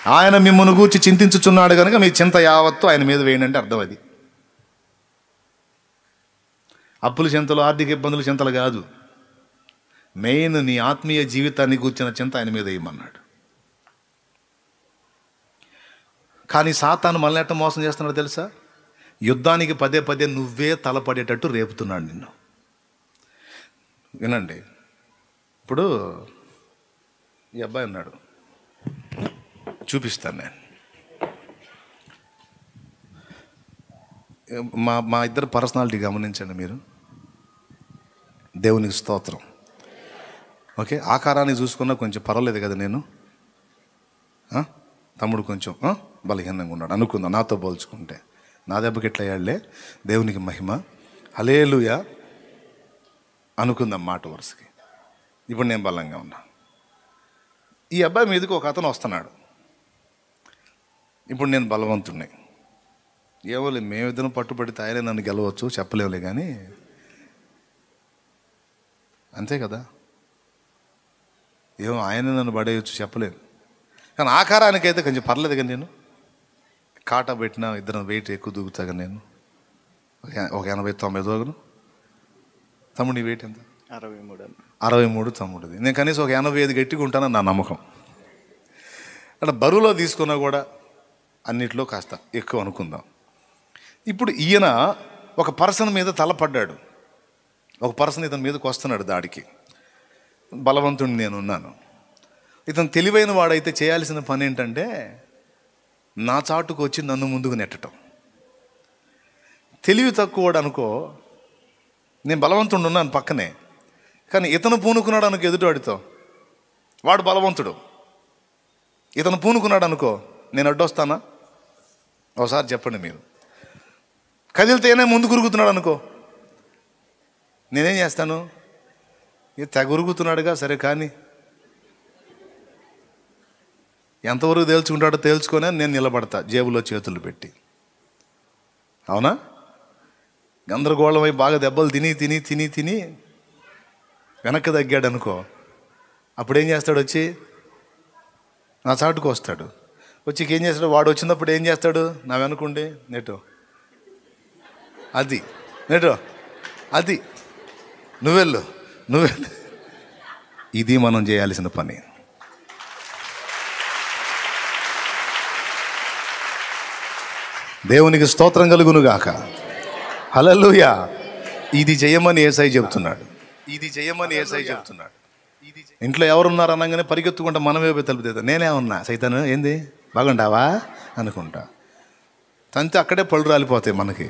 ఆయన మిమ్మల్ని గూర్చి చింతించుచున్నాడు కనుక మీ చింత యావత్తు ఆయన మీద వేయండి అంటే అర్థం అది అప్పుల చింతలు ఆర్థిక ఇబ్బందుల చింతలు కాదు మెయిన్ నీ ఆత్మీయ జీవితాన్ని కూర్చిన చింత ఆయన మీద వేయమన్నాడు కానీ సాతాను మనల్ని ఎట్ట మోసం చేస్తున్నాడు తెలుసా యుద్ధానికి పదే పదే నువ్వే తలపడేటట్టు రేపుతున్నాడు నిన్ను వినండి ఇప్పుడు ఈ అబ్బాయి ఉన్నాడు చూపిస్తాను నేను మా మా ఇద్దరు పర్సనాలిటీ గమనించండి మీరు దేవునికి స్తోత్రం ఓకే ఆకారాన్ని చూసుకున్నా కొంచెం పర్వాలేదు కదా నేను ఆ? తమ్ముడు కొంచెం ఆ? బలహీనంగా ఉన్నాడు అనుకుందాం నాతో పోల్చుకుంటే నా దెబ్బకి ఎట్లా అయ్యాడులే దేవునికి మహిమ హలేలుయ అనుకుందాం మాట వరుసకి ఇప్పుడు నేను బలంగా ఉన్నా ఈ అబ్బాయి మీదకి ఒక అతను వస్తున్నాడు ఇప్పుడు నేను బలవంతుణ్ణి ఏమోలే మేమిద్దరం పట్టుబడితే ఆయనే నన్ను గెలవచ్చు చెప్పలేవులే కానీ అంతే కదా ఏమో ఆయన నన్ను పడేయచ్చు చెప్పలేను కానీ ఆకారానికైతే కొంచెం పర్లేదు కానీ నేను కాటా పెట్టిన ఇద్దరం వెయిట్ ఎక్కువ దూకుతాగా నేను ఒక- ఒక ఎనభై తొంభై దూగను తమ్ముడు నీ వెయిట్ ఎంత అరవై మూడు అన్న అరవై మూడు తమ్ముడిది నేను కనీసం ఒక ఎనభై ఐదు గట్టిగా ఉంటానని నా నమ్మకం అక్కడ బరువులో తీసుకున్నా కూడా అన్నిట్లో కాస్త ఎక్కువ అనుకుందాం ఇప్పుడు ఈయన ఒక పర్సన్ మీద తలపడ్డాడు ఒక పర్సన్ ఇతని మీదకి వస్తున్నాడు దాడికి బలవంతుడిని నేను ఉన్నాను ఇతను తెలివైన వాడైతే చేయాల్సిన పని ఏంటంటే నా చాటుకు వచ్చి నన్ను ముందుకు నెట్టడం తెలివి తక్కువడు అనుకో నేను బలవంతుడు ఉన్నాను పక్కనే కానీ ఇతను పూనుకున్నాడు అనుకో ఎదుటివాడితో వాడు బలవంతుడు ఇతను పూనుకున్నాడు అనుకో నేను అడ్డొస్తానా ఒకసారి చెప్పండి మీరు కదిలితేనే ముందు కురుగుతున్నాడు అనుకో నేనేం చేస్తాను ఇది తెగ ఉరుగుతున్నాడుగా సరే కానీ ఎంతవరకు తేల్చుకుంటాడో తేల్చుకొని నేను నిలబడతా జేబులో చేతులు పెట్టి అవునా గందరగోళమై బాగా దెబ్బలు తిని తిని తిని తిని వెనక్కి తగ్గాడు అనుకో అప్పుడేం చేస్తాడు వచ్చి నా చాటుకు వస్తాడు వచ్చి ఏం చేస్తాడు వాడు వచ్చినప్పుడు ఏం చేస్తాడు నా వెనుకుండి నెటో అది నెటో అది నువ్వెళ్ళు నువ్వెళ్ళు ఇది మనం చేయాల్సిన పని దేవునికి స్తోత్రం కలుగునుగాక హల్లెలూయా ఇది చేయమని ఏసై చెప్తున్నాడు ఇది చేయమని ఏసై చెప్తున్నాడు ఇంట్లో ఎవరున్నారు అనగానే పరిగెత్తుకుంటా మనమే పోయి తలుపు తీద్దాం నేనే ఉన్నా సైతాను ఏంది బాగుంటావా అనుకుంటా తంతే అక్కడే పళ్ళు రాలిపోతాయి మనకి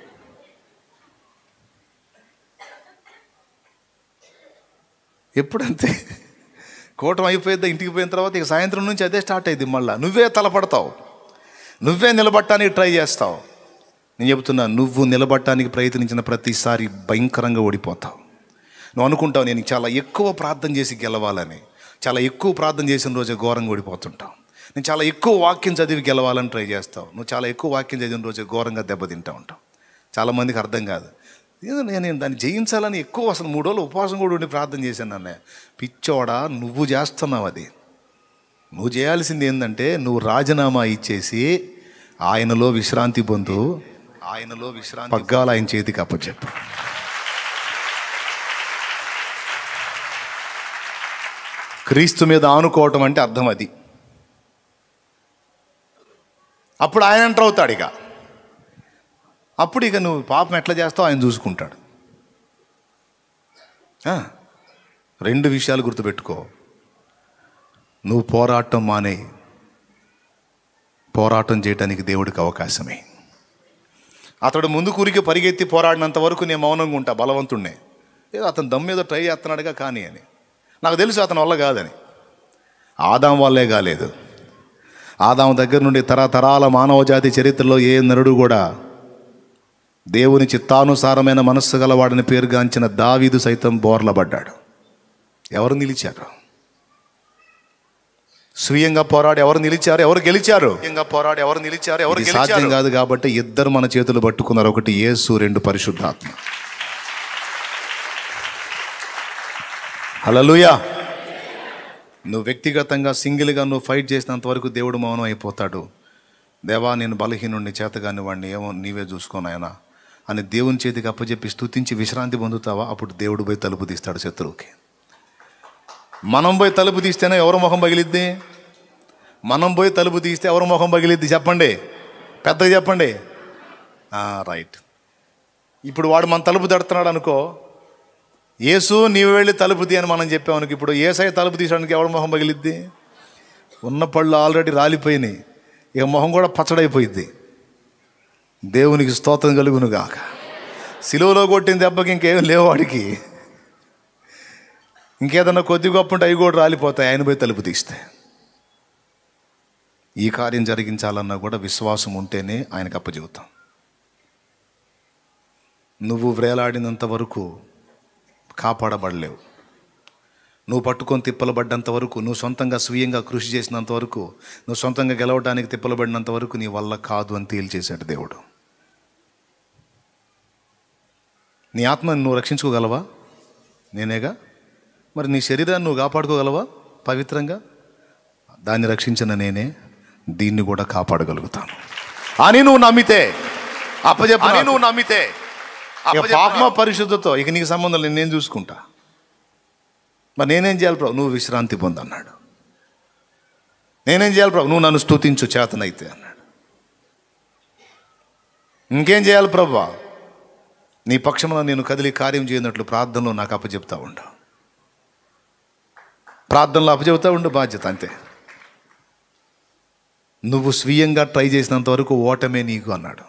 ఎప్పుడంతే కూటం అయిపోయిద్దా ఇంటికి పోయిన తర్వాత ఇక సాయంత్రం నుంచి అదే స్టార్ట్ అయింది మళ్ళీ నువ్వే తలపడతావు నువ్వే నిలబడటానికి ట్రై చేస్తావు నేను చెబుతున్నా నువ్వు నిలబడటానికి ప్రయత్నించిన ప్రతిసారి భయంకరంగా ఓడిపోతావు నువ్వు అనుకుంటావు నేను చాలా ఎక్కువ ప్రార్థన చేసి గెలవాలని చాలా ఎక్కువ ప్రార్థన చేసిన రోజే ఘోరంగా ఓడిపోతుంటావు నేను చాలా ఎక్కువ వాక్యం చదివి గెలవాలని ట్రై చేస్తావు నువ్వు చాలా ఎక్కువ వాక్యం చదివిన రోజే ఘోరంగా దెబ్బతింటా ఉంటావు చాలామందికి అర్థం కాదు ఏదో నేను నేను దాన్ని జయించాలని ఎక్కువ అసలు మూడు రోజులు ఉపవాసం కూడా ఉండి ప్రార్థన చేశాను అన్నయ్య పిచ్చోడా నువ్వు చేస్తున్నావు అది నువ్వు చేయాల్సింది ఏంటంటే నువ్వు రాజీనామా ఇచ్చేసి ఆయనలో విశ్రాంతి పొందు ఆయనలో విశ్రాంతి పగ్గాలు ఆయన చేతికి అప్పచెప్పు క్రీస్తు మీద ఆనుకోవటం అంటే అర్థం అది అప్పుడు ఆయన ఎంటర్ అవుతాడు ఇక అప్పుడు ఇక నువ్వు పాపం ఎట్లా చేస్తావు ఆయన చూసుకుంటాడు ఆ, రెండు విషయాలు గుర్తుపెట్టుకో నువ్వు పోరాటం మానే పోరాటం చేయడానికి దేవుడికి అవకాశమే అతడు ముందు కూరికి పరిగెత్తి పోరాడినంత వరకు నేను మౌనంగా ఉంటా బలవంతుణ్ణే ఏదో అతను దమ్ మీద ట్రై చేస్తున్నాడుగా కానీ అని నాకు తెలుసు అతని వల్ల కాదని ఆదాం వల్లే కాలేదు ఆదాం దగ్గర నుండి తరతరాల మానవ జాతి చరిత్రలో ఏ నరుడు కూడా దేవుని చిత్తానుసారమైన మనస్సు గలవాడని పేరుగాంచిన దావీదు సైతం బోర్లబడ్డాడు ఎవరు నిలిచారు స్వీయంగా పోరాడి ఎవరు నిలిచారు ఎవరు గెలిచారు స్వీయంగా పోరాడి ఎవరు నిలిచారు ఎవరు సాధ్యం కాదు కాబట్టి ఇద్దరు మన చేతులు పట్టుకున్నారు ఒకటి యేసు రెండు పరిశుద్ధాత్మ హల్లెలూయా నువ్వు వ్యక్తిగతంగా సింగిల్గా నువ్వు ఫైట్ చేసినంత వరకు దేవుడు మౌనం అయిపోతాడు దేవా నేను బలహీనుడిని చేతగాని వాడిని ఏమో నీవే చూసుకోనాయనా అని దేవుని చేతికి అప్పచెప్పి స్తుతించి విశ్రాంతి పొందుతావా అప్పుడు దేవుడు పోయి తలుపు తీస్తాడు శత్రువుకి మనం పోయి తలుపు తీస్తేనే ఎవరు ముఖం పగిలిద్ది మనం పోయి తలుపు తీస్తే ఎవరు ముఖం పగిలిద్ది చెప్పండి పెద్దగా చెప్పండి ఆ, రైట్ ఇప్పుడు వాడు మన తలుపు తడుతున్నాడు అనుకో యేసు నీవు వెళ్ళి తలుపు తీ అని మనం చెప్పామనుకో ఇప్పుడు ఏసై తలుపు తీసడానికి ఎవడు మొహం పగిలిద్ది ఉన్న పళ్ళు ఆల్రెడీ రాలిపోయినాయి ఇక మొహం కూడా పచ్చడైపోయింది దేవునికి స్తోత్రం కలుగును గాక సిలువలో కొట్టిన దెబ్బకి ఇంకేం లేవు వాడికి ఇంకేదన్నా కొద్ది గొప్ప ఉంటే అవి కూడా రాలిపోతాయి ఆయన పోయి తలుపు తీస్తే ఈ కార్యం జరిగించాలన్నా కూడా విశ్వాసం ఉంటేనే ఆయనకు అప్పచెబుతాం నువ్వు వ్రేలాడినంత వరకు కాపాడబడలేవు నువ్వు పట్టుకొని తిప్పలబడ్డంత వరకు నువ్వు సొంతంగా స్వీయంగా కృషి చేసినంత వరకు నువ్వు సొంతంగా గెలవడానికి తిప్పలబడినంత వరకు నీ వల్ల కాదు అని తేల్చేశాడు దేవుడు నీ ఆత్మని నువ్వు రక్షించుకోగలవా నేనేగా మరి నీ శరీరాన్ని నువ్వు కాపాడుకోగలవా పవిత్రంగా దాన్ని రక్షించిన నేనే దీన్ని కూడా కాపాడగలుగుతాను అని నువ్వు నమ్మితే అప్పచెప్ప అని నువ్వు నమ్మితే ఇక పాపమ పరిశుద్ధతో ఇక నీకు సంబంధం లేదు నేను చూసుకుంటా మరి నేనేం చేయాలి ప్రభు నువ్వు విశ్రాంతి పొందన్నాడు నేనేం చేయాలి ప్రభు నువ్వు నన్ను స్తుతించు చేతనైతే అన్నాడు ఇంకేం చేయాలి ప్రభు నీ పక్షంలో నేను కదిలి కార్యం చేయనట్లు ప్రార్థనలో నాకు అప్పచెప్తా ఉండు ప్రార్థనలో అప్పచెప్తా ఉండు బాధ్యత అంతే నువ్వు స్వీయంగా ట్రై చేసినంత వరకు ఓటమే నీకు అన్నాడు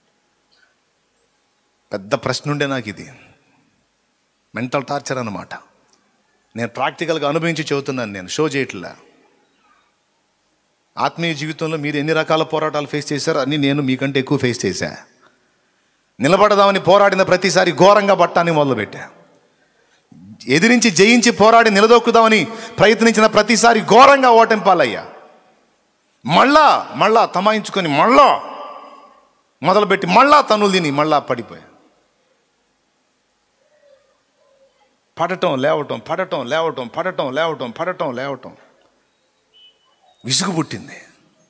పెద్ద ప్రశ్న ఉండే నాకు ఇది మెంటల్ టార్చర్ అన్నమాట నేను ప్రాక్టికల్గా అనుభవించి చెబుతున్నాను నేను షో చేయట్లా ఆత్మీయ జీవితంలో మీరు ఎన్ని రకాల పోరాటాలు ఫేస్ చేశారో అన్ని నేను మీకంటే ఎక్కువ ఫేస్ చేశా నిలబడదామని పోరాడిన ప్రతిసారి ఘోరంగా పట్టాన్ని మొదలుపెట్టా ఎదిరించి జయించి పోరాడి నిలదొక్కుదామని ప్రయత్నించిన ప్రతిసారి ఘోరంగా ఓటంపాలయ్యా మళ్ళా మళ్ళా తమాయించుకొని మళ్ళా మొదలుపెట్టి మళ్ళా తనులు తిని మళ్ళా పడిపోయా పడటం లేవటం పడటం లేవటం పడటం లేవటం పడటం లేవటం విసుగు పుట్టింది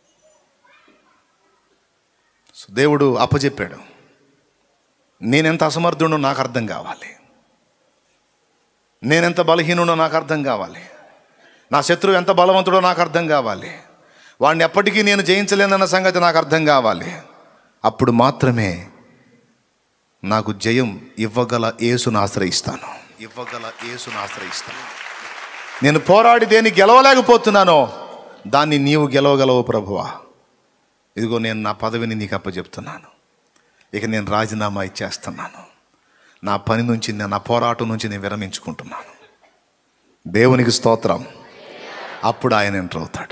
సో దేవుడు అప్పచెప్పాడు నేనెంత అసమర్థుడో నాకు అర్థం కావాలి నేనెంత బలహీనుడో నాకు అర్థం కావాలి నా శత్రువు ఎంత బలవంతుడో నాకు అర్థం కావాలి వాడిని ఎప్పటికీ నేను జయించలేనన్న సంగతి నాకు అర్థం కావాలి అప్పుడు మాత్రమే నాకు జయం ఇవ్వగల యేసును ఆశ్రయిస్తాను ఇవ్వగల యేసును ఆశ్రయిస్తాను నేను పోరాడి దేన్ని గెలవలేకపోతున్నానో దాన్ని నీవు గెలవగలవు ప్రభువా ఇదిగో నేను నా పదవిని నీకు అప్పచెప్తున్నాను ఇక నేను రాజీనామా ఇచ్చేస్తున్నాను నా పని నుంచి నేను నా పోరాటం నుంచి నేను విరమించుకుంటున్నాను దేవునికి స్తోత్రం అప్పుడు ఆయన ఎంటర్ అవుతాడు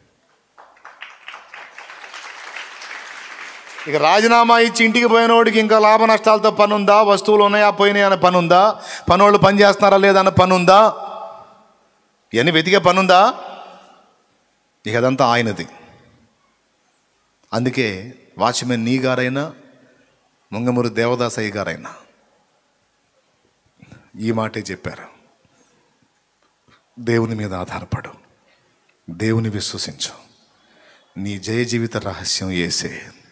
ఇక రాజీనామా ఇచ్చి ఇంటికి పోయినోడికి ఇంకా లాభ నష్టాలతో పని ఉందా వస్తువులు ఉన్నాయా పోయినాయి అనే పని ఉందా పనోళ్ళు పని చేస్తున్నారా లేదా అన్న పని ఉందా ఇవన్నీ వెతికే పని ఉందా ఇక అదంతా ఆయనది అందుకే వాచ్మెన్ నీ గారైనా ముంగమూరు దేవదాసయ్య గారైనా ఈ మాటే చెప్పారు దేవుని మీద ఆధారపడు దేవుని విశ్వసించు నీ జయ జీవిత రహస్యం ఏసే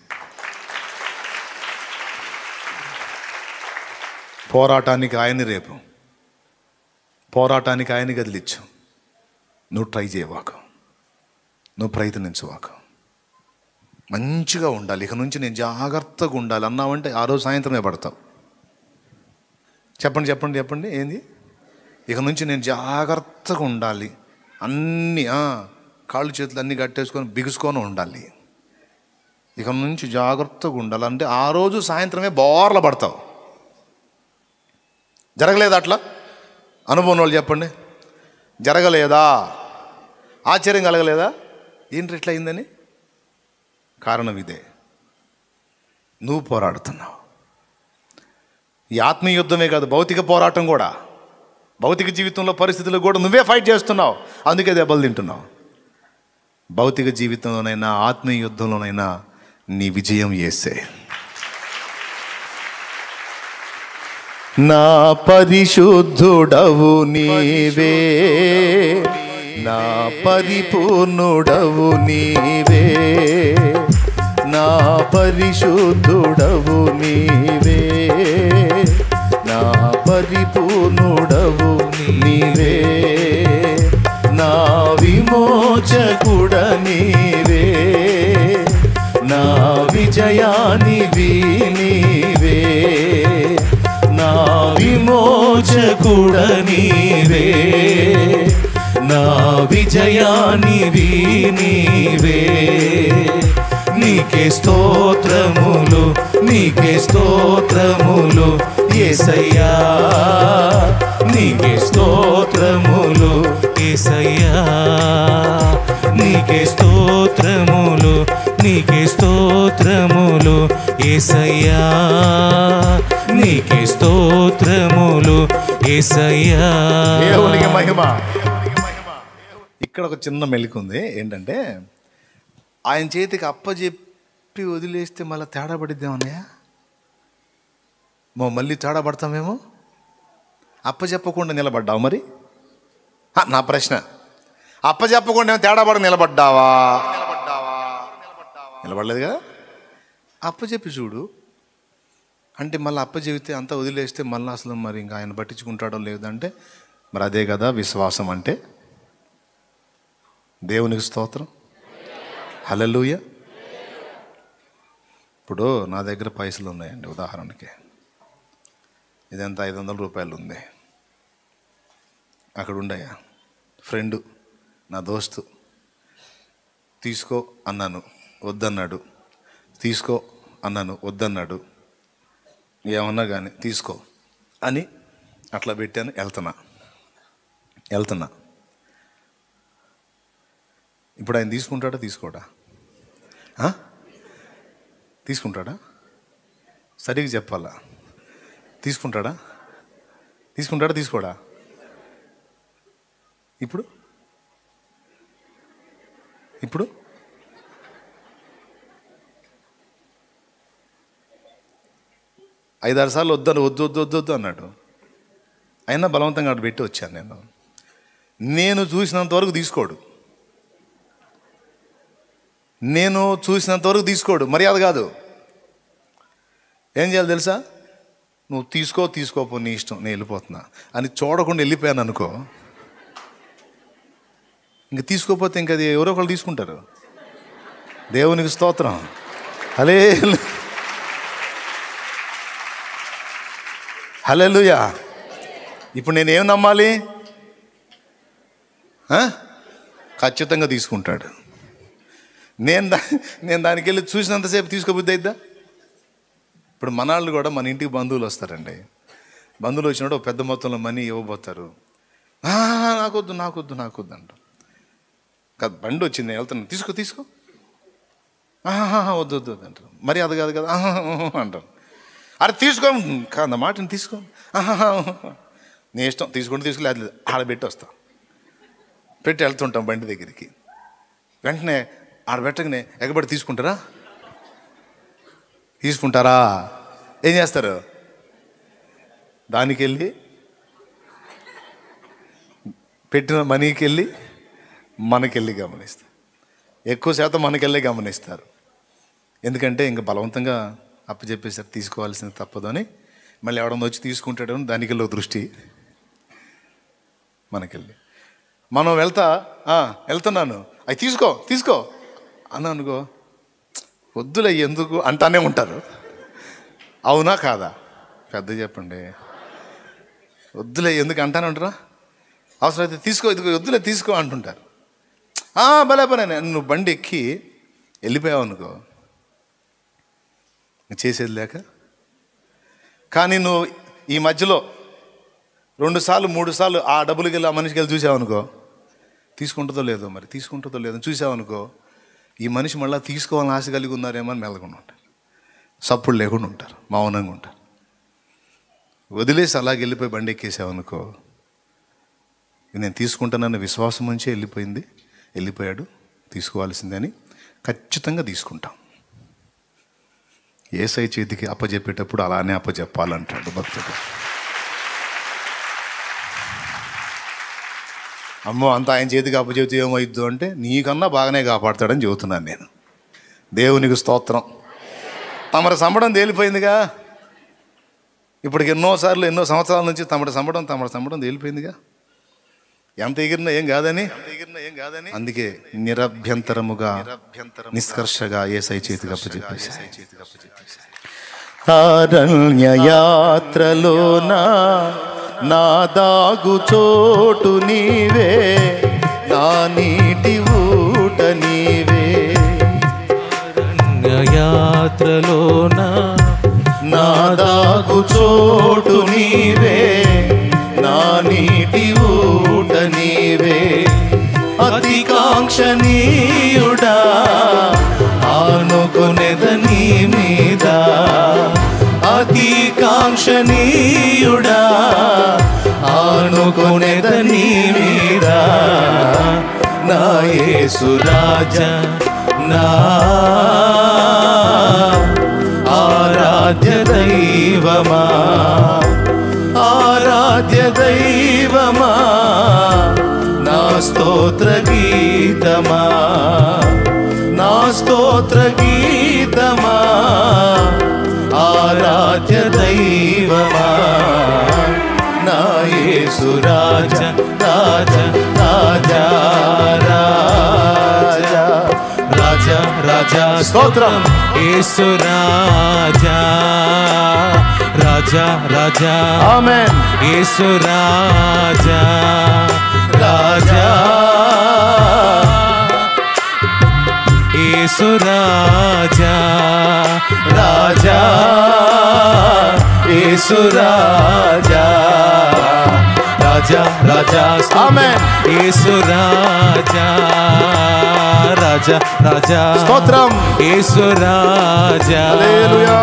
పోరాటానికి ఆయన్ని రేపు పోరాటానికి ఆయన్ని గదిలిచ్చు నువ్వు ట్రై చేయవాకు నువ్వు ప్రయత్నించవాకు మంచిగా ఉండాలి ఇక నుంచి నేను జాగ్రత్తగా ఉండాలి అన్నావంటే ఆ రోజు సాయంత్రమే పడతావు చెప్పండి చెప్పండి చెప్పండి ఏంది ఇక నుంచి నేను జాగ్రత్తగా ఉండాలి అన్నీ ఆ, కాళ్ళు చేతులు అన్నీ కట్టేసుకొని బిగుసుకొని ఉండాలి ఇక నుంచి జాగ్రత్తగా ఉండాలి అంటే ఆ రోజు సాయంత్రమే బోర్ల పడతావు జరగలేదా అట్లా అనుభవం వాళ్ళు చెప్పండి జరగలేదా ఆశ్చర్యం కలగలేదా ఏంటి ఇట్లా అయిందని కారణం ఇదే నువ్వు పోరాడుతున్నావు ఈ ఆత్మీయ యుద్ధమే కాదు భౌతిక పోరాటం కూడా భౌతిక జీవితంలో పరిస్థితులు కూడా నువ్వే ఫైట్ చేస్తున్నావు అందుకే దెబ్బలు తింటున్నావు భౌతిక జీవితంలోనైనా ఆత్మీయ యుద్ధంలోనైనా నీ విజయం ఏసే నా పరిశుద్ధుడవు నీవే నా పరిపూర్ణుడవు నీవే నా పరిశుద్ధుడవు నీవే నా పరిపూర్ణుడవు నీవే నా విమోచకుడ నీవే నా విజయానివి నీవే నా విమోచకుడ నీవే నా విజయానివి నీవే నీకే స్తోత్రములు నీకే స్తోత్రములు ఏసయ్యా నీకే స్తోత్రములు ఏసయ్యా నీకే స్తోత్రములు నీకే స్తోత్రములు ఏసయ్యా నీకే స్తోత్రములు ఏసయ్యా దేవునికి మహిమ ఇక్కడ ఒక చిన్న మెలిక ఉంది ఏంటంటే ఆయన చేతికి అప్పచెప్పి వదిలేస్తే మళ్ళీ తేడా పడిద్దామన్నయ్య మో మళ్ళీ తేడా పడతామేమో అప్పచెప్పకుండా నిలబడ్డావు మరి ఆ, నా ప్రశ్న అప్పచెప్పకుండా ఏమో తేడా పడి నిలబడ్డావా నిలబడలేదుగా అప్పచెప్పి చూడు అంటే మళ్ళీ అప్పచెబితే అంతా వదిలేస్తే మళ్ళీ అసలు మరి ఇంకా ఆయన పట్టించుకుంటాడో లేదంటే మరి అదే కదా విశ్వాసం అంటే దేవునికి స్తోత్రం హలలుయ ఇప్పుడు నా దగ్గర పైసలు ఉన్నాయండి ఉదాహరణకి ఇదంతా ఐదు వందల రూపాయలు ఉంది అక్కడ ఉండయా ఫ్రెండు నా దోస్తు తీసుకో అన్నాను వద్దన్నాడు తీసుకో అన్నాను వద్దన్నాడు ఏమన్నా కానీ తీసుకో అని అట్లా పెట్టాను వెళ్తున్నా వెళ్తున్నా ఇప్పుడు ఆయన తీసుకుంటాడా తీసుకోడా ఆ? తీసుకుంటాడా సరిగ్గా చెప్పాలా తీసుకుంటాడా తీసుకుంటాడా తీసుకోడా ఇప్పుడు ఇప్పుడు ఐదారు సార్లు వద్దని వద్దు వద్దు వద్దు వద్దు అన్నాడు అయినా బలవంతంగా అటు పెట్టి వచ్చాను నేను నేను చూసినంత వరకు తీసుకోడు నేను చూసినంత వరకు తీసుకోడు మర్యాద కాదు ఏం చేయాలి తెలుసా నువ్వు తీసుకో తీసుకోపో నీ ఇష్టం నేను వెళ్ళిపోతున్నా అని చూడకుండా వెళ్ళిపోయాను అనుకో ఇంక తీసుకోపోతే ఇంక అది ఎవరో ఒకళ్ళు తీసుకుంటారు దేవునికి స్తోత్రం హలే హలెలుయా ఇప్పుడు నేనేం నమ్మాలి ఆ? ఖచ్చితంగా తీసుకుంటాడు నేను దా నేను దానికి వెళ్ళి చూసినంతసేపు తీసుకోబుద్ది అయిద్దా ఇప్పుడు మనాళ్ళు కూడా మన ఇంటికి బంధువులు వస్తారండి బంధువులు వచ్చినప్పుడు ఒక పెద్ద మొత్తంలో మనీ ఇవ్వబోతారు "ఆ, నాకొద్దు నాకొద్దు నాకొద్దు అంట కాదు బండి వచ్చింది నేను వెళ్తాను తీసుకో తీసుకో "ఆహాహా, వద్దు వద్దు వద్దు అంటారు మరి అది కాదు కదా "ఆహాహా" అంటారు అరే తీసుకో కాదు మాటని తీసుకో "ఆహాహా." నీ ఇష్టం తీసుకుంటే తీసుకోలేదు ఆడబెట్టి వస్తా పెట్టి వెళ్తుంటాం బండి దగ్గరికి వెంటనే ఆడ పెట్టగానే ఎగబడి తీసుకుంటారా తీసుకుంటారా ఏం చేస్తారు దానికి వెళ్ళి పెట్టిన మనీకి వెళ్ళి మనకెళ్ళి గమనిస్తారు ఎక్కువ శాతం మనకెళ్ళి గమనిస్తారు ఎందుకంటే ఇంకా బలవంతంగా అప్పచెప్పేసారు తీసుకోవాల్సింది తప్పదు అని మళ్ళీ ఎవడన్నా వచ్చి తీసుకుంటాడో దానికి వెళ్ళి ఒక దృష్టి మనకెళ్ళి మనం వెళ్తా "ఆ, వెళ్తున్నాను అవి తీసుకో తీసుకో అని అనుకో వద్దులే ఎందుకు అంటానే ఉంటారు అవునా కాదా పెద్ద చెప్పండి వద్దులే ఎందుకు అంటానే ఉంటారా అవసరమైతే తీసుకో ఇదిగో వద్దులే తీసుకో అంటుంటారు "ఆ, భలే పనే నువ్వు బండి ఎక్కి వెళ్ళిపోయావు అనుకో ఇంక చేసేది లేక కానీ నువ్వు ఈ మధ్యలో రెండు సార్లు మూడు సార్లు ఆ డబ్బులకి వెళ్ళి ఆ మనిషికి వెళ్ళి చూసావు అనుకో తీసుకుంటుందో లేదో మరి తీసుకుంటుందో లేదో చూసావు అనుకో ఈ మనిషి మళ్ళీ తీసుకోవాలని ఆశ కలిగి ఉన్నారేమో అని మెలకుండా ఉంటారు సప్పుడు లేకుండా ఉంటారు మౌనంగా ఉంటారు వదిలేసి అలాగే వెళ్ళిపోయి బండి ఎక్కేసావు అనుకో నేను తీసుకుంటానన్న విశ్వాసం నుంచే వెళ్ళిపోయింది వెళ్ళిపోయాడు తీసుకోవాల్సిందని ఖచ్చితంగా తీసుకుంటాం ఏసై చేతికి అప్పచెప్పేటప్పుడు అలానే అప్పచెప్పాలంటాడు భక్తుడు అమ్మో అంత ఆయన చేతికి అప్పచెబితే ఏమైద్దు అంటే నీకన్నా బాగానే కాపాడతాడని చెబుతున్నాను నేను దేవునికి స్తోత్రం తమరి సంబడం తేలిపోయిందిగా ఇప్పటికి ఎన్నోసార్లు ఎన్నో సంవత్సరాల నుంచి తమడి సంబడం తమడి సంబడం తేలిపోయిందిగా ఎంత ఎగిరినా ఏం కాదని ఏం కాదని అందుకే నిరభ్యంతరముగా నిష్కర్షగా ఏసై చేతికి అప్పచెప్పేసి అరణ్య యాత్రలోన నా దాగు చోటు నీవే నా నీటి ఊట నీవే యాత్రలోన నా దాగు చోటు నీవే నా నీటి ఊట నీవే అతి కాంక్షణీయుడా ఆనుకునేద నీ మీద అతి కాంక్షణీయుడా ఆనుకునేద నీ మీద నా యేసు రాజా నా ఆరాధ్య దైవమా ఆరాధ్య దైవమా నా స్తోత్ర గీతమా నా స్తోత్ర గీతమా ఆరాధ్య దైవమా నా యేసు రాజ రాజ రాజా రాజా రాజా రాజా స్తోత్రం యేసు రాజా రాజా రాజా ఆమెన్ యేసు రాజా రాజా యేసు రాజా రాజా యేసు రాజా రాజా రాజా ఆమెన్ యేసు రాజా రాజా రాజా స్తోత్రం యేసు రాజా హల్లెలూయా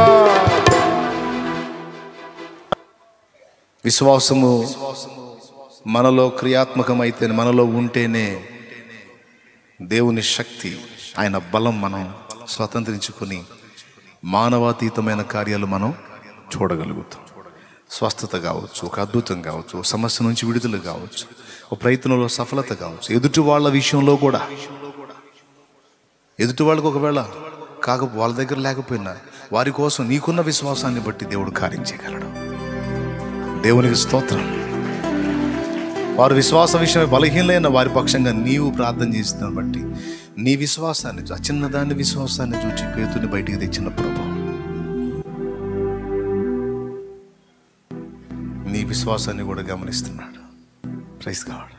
విశ్వాసము మనలో క్రియాత్మకమైతే మనలో ఉంటేనే దేవుని శక్తి ఆయన బలం మనం స్వతంత్రించుకొని మానవాతీతమైన కార్యాలు మనం చూడగలుగుతాం స్వస్థత కావచ్చు ఒక అద్భుతం కావచ్చు ఒక సమస్య నుంచి విడుదల కావచ్చు ఒక ప్రయత్నంలో సఫలత కావచ్చు ఎదుటి వాళ్ళ విషయంలో కూడా ఎదుటి వాళ్ళకి ఒకవేళ కాక వాళ్ళ దగ్గర లేకపోయినా వారి కోసం నీకున్న విశ్వాసాన్ని బట్టి దేవుడు కార్యం చేయగలడు దేవునికి స్తోత్రం వారు విశ్వాస విషయమై బలహీనమైన వారి పక్షంగా నీవు ప్రార్థన చేసిన బట్టి నీ విశ్వాసాన్ని ఆ చిన్నదాని విశ్వాసాన్ని చూచి పేతుని బయటికి తెచ్చిన ప్రభు నీ విశ్వాసాన్ని కూడా గమనిస్తున్నాడు ప్రైస్ కావాడు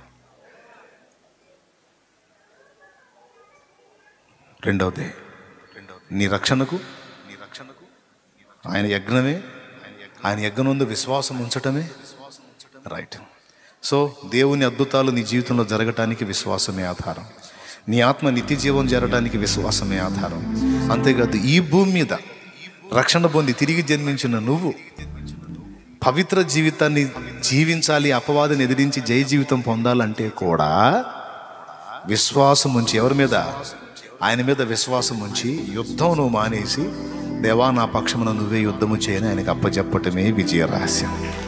రెండవది నీ రక్షణకు నీ రక్షణకు ఆయన యజ్ఞమే ఆయన యజ్ఞం ముందు విశ్వాసం ఉంచటమే రైట్ సో దేవుని అద్భుతాలు నీ జీవితంలో జరగటానికి విశ్వాసమే ఆధారం నీ ఆత్మ నిత్య జీవం జరగడానికి విశ్వాసమే ఆధారం అంతేకాదు ఈ భూమి మీద రక్షణ పొంది తిరిగి జన్మించిన నువ్వు పవిత్ర జీవితాన్ని జీవించాలి అపవాదిని ఎదిరించి జయ జీవితం పొందాలంటే కూడా విశ్వాసం ఉంచి ఎవరి మీద ఆయన మీద విశ్వాసం ఉంచి యుద్ధం నువ్వు మానేసి దేవా నా పక్షమున నువ్వే యుద్ధము చేయని ఆయనకు అప్పచెప్పటమే విజయ రహస్యం